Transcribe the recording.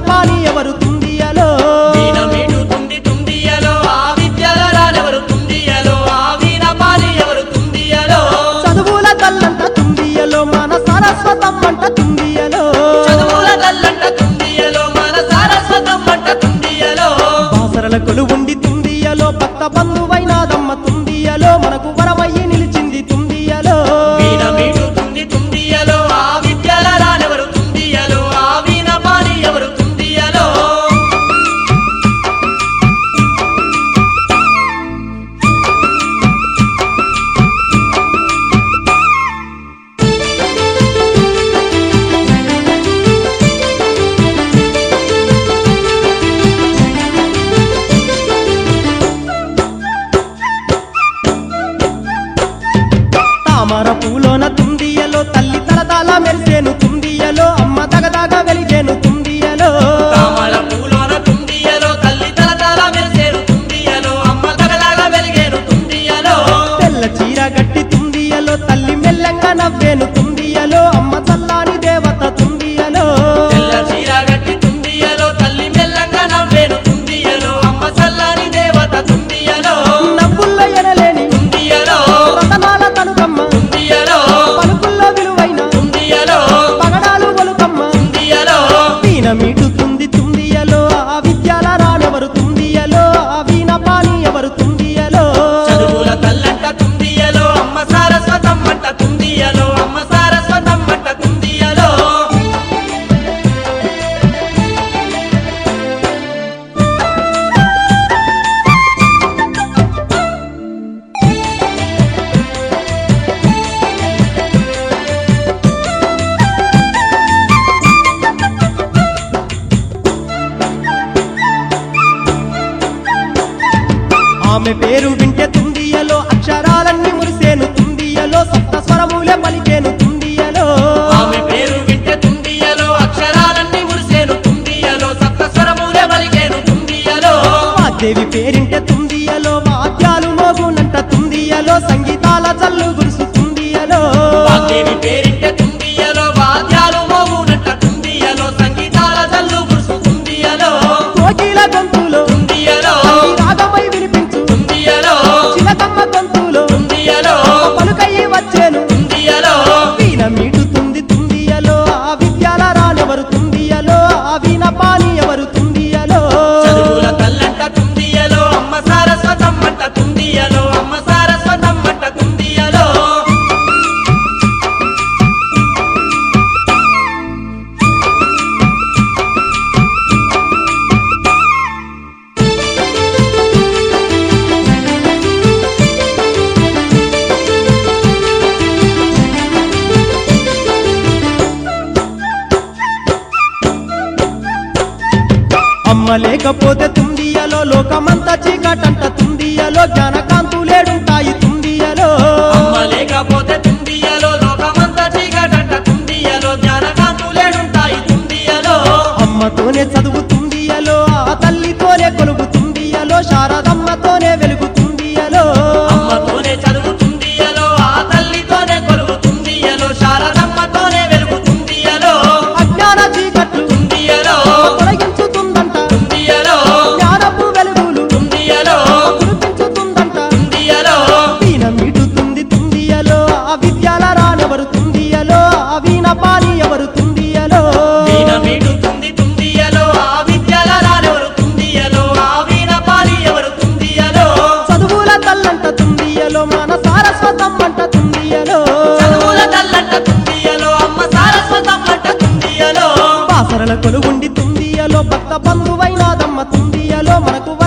పాని ఎవరు తుందియలో వీణ మీటుతుంది తుందియలో ఆ విద్యల రానెవరు తుందియలో ఆ వీణ పాలి ఎవరు తుందియలో చదువుల తల్లంట తుందియలో మన సరస్వతమ్మంట తుందియలో చదువుల తల్లంట తుందియలో మన సారస్వతం అంట తుందియలో బాసరల కొలువుండి తుందియలో భక్త బంధువైనాదమ్మ తుందియలో మనకు వరమయ్యి నిలిచింది తుందియలో వీణ మీటుతుంది తుందియలో ఆ విద్యల రానెవరు తుందియలో ఆ వీణ పాలి ఎవరు తుందియలో తామర పూలోన తుందియలో తల్లి తలతాల మెరిసేను తుందియలో అమ్మ దగదగ వెలిగేను తుందియలో తామర పూలోన తుందియలో తల్లి తలతల మెరిసేను తుందియలో అమ్మ తగలాగా వెలిగేను తుందియలో తెల్ల చీర గట్టి తుందియలో తల్లి మెల్లంగా నవ్వేను తుందియలో అమ్మ చల్లాని దేవత తుందియలో తెల్ల చీర గట్టి తుందియలో తల్లి మెల్లంగా నవ్వేను తుందియలో అమ్మ చల్లని దేవత తుందియలో నవ్వుల్లో ఎనలేని తుందియలో రతనాల తనుకమ్మ తుందియలో పలుకుల్లో విలువైన తుందియలో పగడాలు ఒలుకమ్మ తుందియలో వీణ మీటుతుంది తుందియలో ఆ విద్యాల రానెవరు తుందియలో ఆ వీణ పాని ఎవరు తుందియలో చదువుల తల్లంట తుందియలో అమ్మ సారస్వతం అంట తుందియలో అమ్మ సారస్వతం అంట తుందియలో ఆమె పేరు వింటే తుందియలో అక్షరాలన్నీ మురిసేను తుందియలో సప్త స్వరములే పలికేను తుందియలో ఆమె పేరు వింటే తుందియలో అక్షరాలన్నీ మురిసేను తుందియలో సప్తస్వరములే పలికేను తుందియలో వాగ్దేవి పేరింటే తుందియలో వాద్యాలు మోగునంట తుందియలో సంగీతాల చల్లు గురుసు తుందియలో వాగ్దేవి పేరింటే తుందియలో వాద్యాలు మోగునంట తుందియలో సంగీతాల జల్లు గురుసు తుందియలో కోకిల గొంతులో తుందియలో రాగమై వినిపించు తుందియలో చిలకమ్మ గొంతులో తుందియలో పలుకయ్యి వచ్చేను తుందియలో వీణ మీటుతుంది తుందియలో ఆ విద్యాల రానెవరు తుందియలో ఆ వీణ పాని ఎవరు తుందియలో చదువుల తల్లంట తుందియలో అమ్మ సారస్వతం అంట తుందియలో అమ్మ సారస్వతం అంట తుందియలో అమ్మ లేకపోతే తుందియలో లోకమంతా చీకటంట తుందియలో జ్ఞానకాంతులేడుంటాయి తుందియలో అమ్మ లేకపోతే తుందియలో లోకమంతా చీకటంట తుందియలో జ్ఞానకాంతులేడుంటాయి తుందియలో అమ్మతోనే చదువు తుందియలో ఆ తల్లితోనే కొలుగు తుందియలో శారదమ్మతోనే వెలుగు తుందియలో అమ్మతోనే చదువు తుందియలో ఆ తల్లితోనే కొలువు తుందియలో శారదమ్మతోనే వెలుగు తుందియలో అజ్ఞాన చీకట్లు తుందియలో తొలగించుతుందంట తుందియలో జ్ఞానపు వెలుగులు తుందియలో కురిపించుతుందంట తుందియలో వీణ మీటుతుంది తుందియలో ఆ విద్యాల రానెవరు తుందియలో ఆ వీణ పాని ఎవరు తుందియలో వీణ మీటుతుంది తుందియలో ఆ విద్యల రానెవరు తుందియలో ఆ వీణ పాలి ఎవరు తుందియలో చదువుల తల్లంట తుందియలో మన సారస్వతమ్మంట తుందియలో చదువుల తల్లంట తుందియలో అమ్మ సారస్వతం అంట తుందియలో బాసరల కొలుగుండి తుందియలో భక్త బంధువైనాదమ్మ తుందియలో మనకు